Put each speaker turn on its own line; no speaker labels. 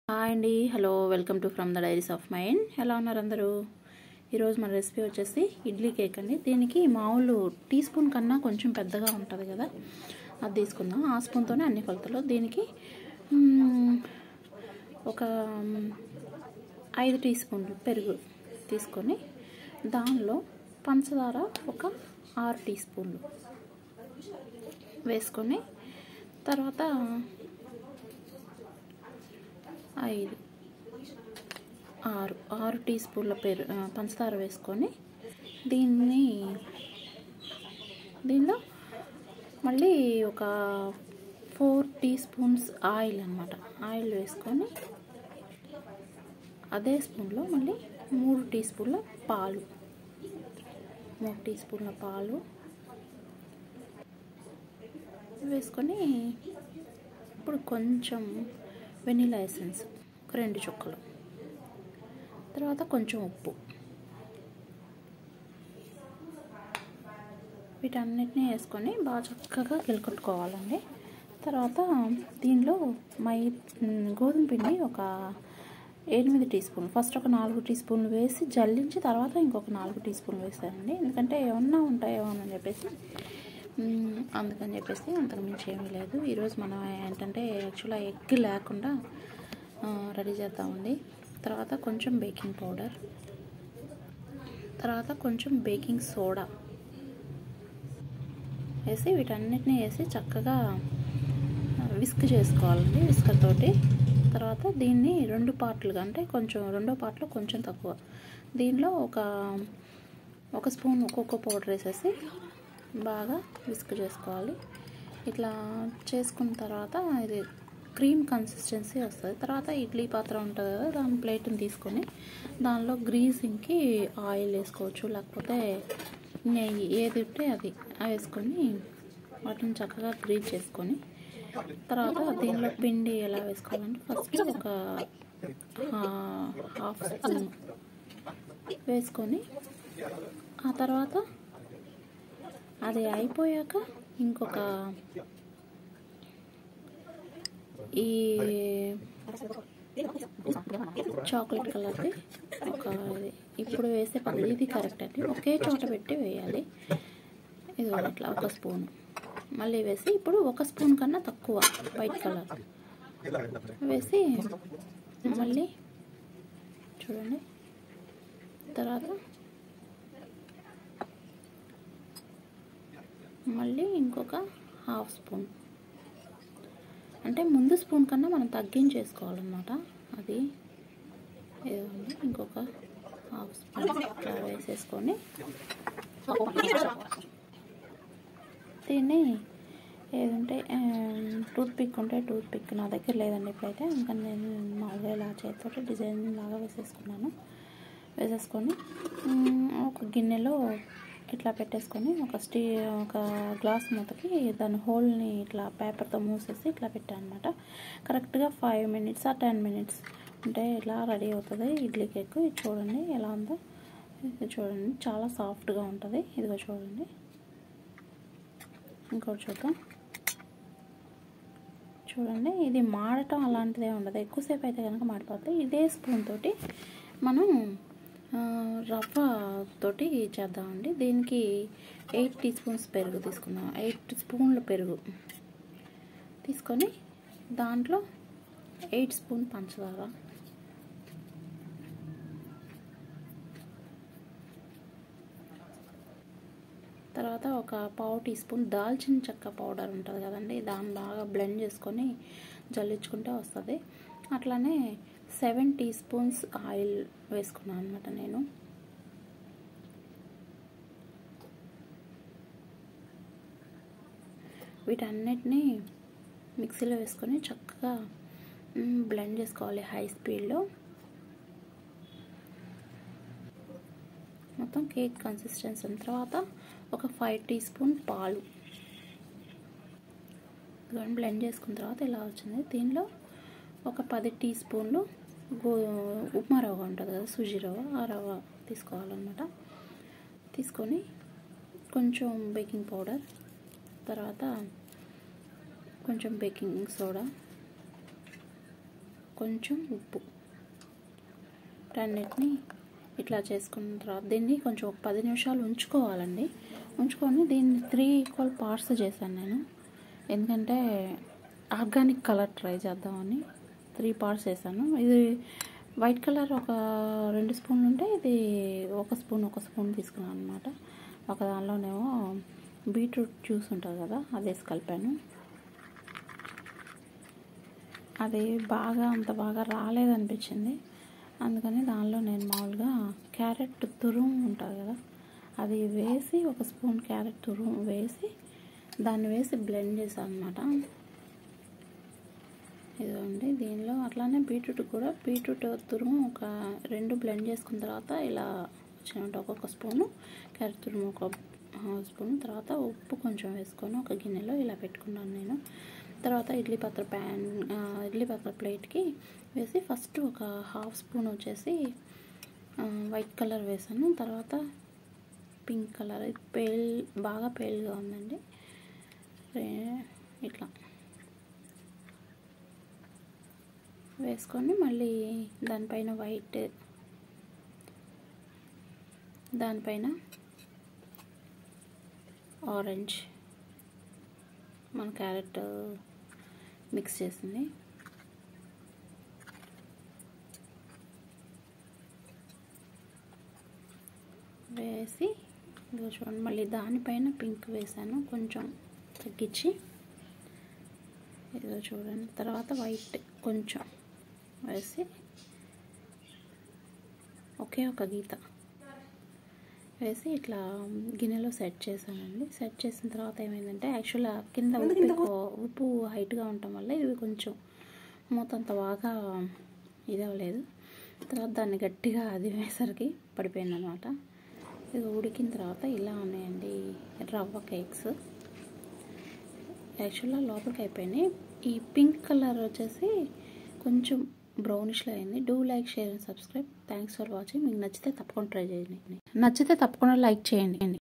hi అండి hello welcome to from the diaries of mind ఎలా ఉన్నారు అందరూ ఈరోజు మన రెసిపీ వచ్చేసి ఇడ్లీ కేక్ అండి దీనికి మామూలు టీ స్పూన్ కన్నా కొంచెం పెద్దగా ఉంటుంది కదా అది తీసుకుందాం ఆ స్పూన్తోనే అన్ని కొలతలు దీనికి మ్మ్, ఒక మ్, ఐదు టీ స్పూన్లు పెరుగు తీసుకొని దానిలో పంచదార ఒక ఆరు టీ స్పూన్లు వేసుకొని తర్వాత ఐదు ఆరు ఆరు టీ స్పూన్ల పెరు ఆ, పంచదార వేసుకొని దీన్ని దీనిలో మళ్ళీ ఒక ఫోర్ టీ స్పూన్స్ ఆయిల్ అనమాట ఆయిల్ వేసుకొని అదే స్పూన్లో మళ్ళీ మూడు టీ స్పూన్ల పాలు మూడు టీ స్పూన్ల పాలు వేసుకొని ఇప్పుడు కొంచెం వెనీలా ఎసెన్స్ ఒక రెండు చుక్కలు తర్వాత కొంచెం ఉప్పు వీటన్నిటిని వేసుకొని బాగా చక్కగా గిలకొట్టుకోవాలండి తర్వాత దీనిలో మై గోధుమ పిండి ఒక ఎనిమిది టీ స్పూన్లు ఫస్ట్ ఒక నాలుగు టీ స్పూన్లు వేసి జల్లించి తర్వాత ఇంకొక నాలుగు టీ స్పూన్లు వేసానండి ఎందుకంటే ఏమన్నా ఉంటాయో అని చెప్పేసి మ్మ్, అందుకని చెప్పేసి అంతకు మించి ఏమీ లేదు ఈరోజు మనం ఏంటంటే యాక్చువల్గా ఎగ్ లేకుండా ఆ, రెడీ చేద్దామండి తర్వాత కొంచెం బేకింగ్ పౌడర్ తర్వాత కొంచెం బేకింగ్ సోడా వేసి వీటన్నిటిని వేసి చక్కగా విస్క్ చేసుకోవాలండి విస్కర్ తోటి తర్వాత దీన్ని రెండు పార్ట్లుగా అంటే కొంచెం రెండో పార్ట్లో కొంచెం తక్కువ దీనిలో ఒక ఒక స్పూన్ ఒక్కొక్క పౌడర్ వేసేసి బాగా విస్క్ చేసుకోవాలి ఇట్లా చేసుకున్న తర్వాత ఇది క్రీమ్ కన్సిస్టెన్సీ వస్తుంది తర్వాత ఇడ్లీ పాత్ర ఉంటుంది కదా దాని ప్లేట్ని తీసుకొని దానిలో గ్రీజింగ్కి ఆయిల్ వేసుకోవచ్చు లేకపోతే నెయ్యి ఏది ఉంటే అది వేసుకొని వాటిని చక్కగా గ్రీజ్ చేసుకొని తర్వాత దీనిలో పిండి ఎలా వేసుకోవాలంటే ఫస్ట్ ఒక హాఫ్ స్పూన్ వేసుకొని ఆ తర్వాత అది అయిపోయాక ఇంకొక ఈ చాక్లెట్ కలర్ది ఒక ఇది ఇప్పుడు వేసే పద్ధతి ఇది కరెక్ట్ అండి ఒకే చోట పెట్టి వేయాలి ఇది అట్లా ఒక స్పూన్ మళ్ళీ వేసి ఇప్పుడు ఒక స్పూన్ కన్నా తక్కువ వైట్ కలర్ వేసి మళ్ళీ చూడండి తర్వాత మళ్ళీ ఇంకొక హాఫ్ స్పూన్ అంటే ముందు స్పూన్ కన్నా మనం తగ్గించేసుకోవాలన్నమాట అది ఏదండి ఇంకొక హాఫ్ స్పూన్ ఇట్లా వేసేసుకొని దీన్ని ఏదంటే టూత్ పిక్ ఉంటే టూత్ పిక్ నా దగ్గర లేదండి ఇప్పుడైతే ఇంకా నేను మామూలుగా ఇలా చేతితో డిజైన్ లాగా వేసేసుకున్నాను వేసేసుకొని మ్, ఒక గిన్నెలో ఇట్లా పెట్టేసుకొని ఒక స్టీ ఒక గ్లాస్ మూతకి దాని హోల్ని ఇట్లా పేపర్తో మూసేసి ఇట్లా పెట్టాను అనమాట కరెక్ట్గా ఫైవ్ మినిట్స్ ఆ టెన్ మినిట్స్ అంటే ఇలా రెడీ అవుతుంది ఇడ్లీ కేక్ ఇది చూడండి ఎలా ఉందో ఇది చూడండి చాలా సాఫ్ట్గా ఉంటుంది ఇదిగో చూడండి ఇంకోటి చూద్దాం చూడండి ఇది మాడటం అలాంటిదే ఉండదు ఎక్కువసేపు అయితే కనుక మాడిపోతుంది ఇదే స్పూన్ తోటి మనం ఆ, రవ్వ తోటి చేద్దామండి దీనికి ఎయిట్ టీ స్పూన్స్ పెరుగు తీసుకుందాం ఎయిట్ స్పూన్ల పెరుగు తీసుకొని దాంట్లో ఎయిట్ స్పూన్ పంచదార తర్వాత ఒక పావు టీ స్పూన్ దాల్చిన చెక్క పౌడర్ ఉంటుంది కదండి దాన్ని బాగా బ్లెండ్ చేసుకొని జల్లించుకుంటే వస్తుంది అట్లానే సెవెన్ టీ స్పూన్స్ ఆయిల్ వేసుకున్నాను అనమాట నేను వీటన్నిటిని మిక్సీలో వేసుకొని చక్కగా మ్, బ్లెండ్ చేసుకోవాలి హై స్పీడ్లో మొత్తం కేక్ కన్సిస్టెన్సీ అయిన తర్వాత ఒక ఫైవ్ టీ స్పూన్ పాలు ఇవన్నీ బ్లెండ్ చేసుకున్న తర్వాత ఇలా వచ్చింది దీనిలో ఒక పది టీ స్పూన్లు గో ఉప్మా రవ్వ ఉంటుంది కదా సుజీ రవ్వ ఆ రవ్వ తీసుకోవాలన్నమాట తీసుకొని కొంచెం బేకింగ్ పౌడర్ తర్వాత కొంచెం బేకింగ్ సోడా కొంచెం ఉప్పు అన్నిటిని ఇట్లా చేసుకున్న తర్వాత దీన్ని కొంచెం ఒక పది నిమిషాలు ఉంచుకోవాలండి ఉంచుకొని దీన్ని త్రీ ఈక్వల్ పార్ట్స్ చేశాను నేను ఎందుకంటే ఆర్గానిక్ కలర్ ట్రై చేద్దామని త్రీ పార్ట్స్ వేసాను ఇది వైట్ కలర్ ఒక రెండు స్పూన్లు ఉంటే ఇది ఒక స్పూన్ ఒక స్పూన్ తీసుకున్నాను అనమాట ఒక దానిలోనేమో బీట్రూట్ జ్యూస్ ఉంటుంది కదా అది వేసి కలిపాను అది బాగా అంత బాగా రాలేదనిపించింది అందుకని దానిలో నేను మామూలుగా క్యారెట్ తురుము ఉంటుంది కదా అది వేసి ఒక స్పూన్ క్యారెట్ తురుము వేసి దాన్ని వేసి బ్లెండ్ చేశాను అనమాట ఇదిగోండి దీనిలో అట్లానే బీట్రూట్ కూడా బీట్రూట్ తురుము ఒక రెండు బ్లెండ్ చేసుకున్న తర్వాత ఇలా వచ్చినట్టు ఒక్కొక్క స్పూను క్యారెట్ తురుము ఒక స్పూన్ తర్వాత ఉప్పు కొంచెం వేసుకొని ఒక గిన్నెలో ఇలా పెట్టుకున్నాను నేను తర్వాత ఇడ్లీ పాత్ర ప్యాన్ ఇడ్లీ పాత్ర ప్లేట్కి వేసి ఫస్ట్ ఒక హాఫ్ స్పూన్ వచ్చేసి వైట్ కలర్ వేసాను తర్వాత పింక్ కలర్ పేల్ బాగా పేల్గా ఉందండి ఇట్లా వేసుకొని మళ్ళీ దానిపైన వైట్ దానిపైన ఆరెంజ్ మన క్యారెట్ మిక్స్ చేసింది వేసి ఇదిగో చూడండి మళ్ళీ దానిపైన పింక్ వేసాను కొంచెం తగ్గించి ఇదిగో చూడండి తర్వాత వైట్ కొంచెం వేసి ఒకే ఒక గీత వేసి ఇట్లా గిన్నెలో సెట్ చేశానండి సెట్ చేసిన తర్వాత ఏమైందంటే యాక్చువల్గా కింద ఉప్పు ఎక్కువ ఉప్పు హైట్గా ఉండటం వల్ల ఇది కొంచెం మూతంత బాగా ఇది అవ్వలేదు తర్వాత దాన్ని గట్టిగా అది వేసరికి పడిపోయింది అనమాట ఇది ఉడికిన తర్వాత ఇలా ఉన్నాయండి రవ్వ కేక్స్ యాక్చువల్గా లోపలికి అయిపోయినాయి ఈ పింక్ కలర్ వచ్చేసి కొంచెం బ్రౌనిష్లో అయింది do like share and subscribe thanks for watching మీకు నచ్చితే తప్పకుండా ట్రై చేయండి నచ్చితే తప్పకుండా లైక్ చేయండి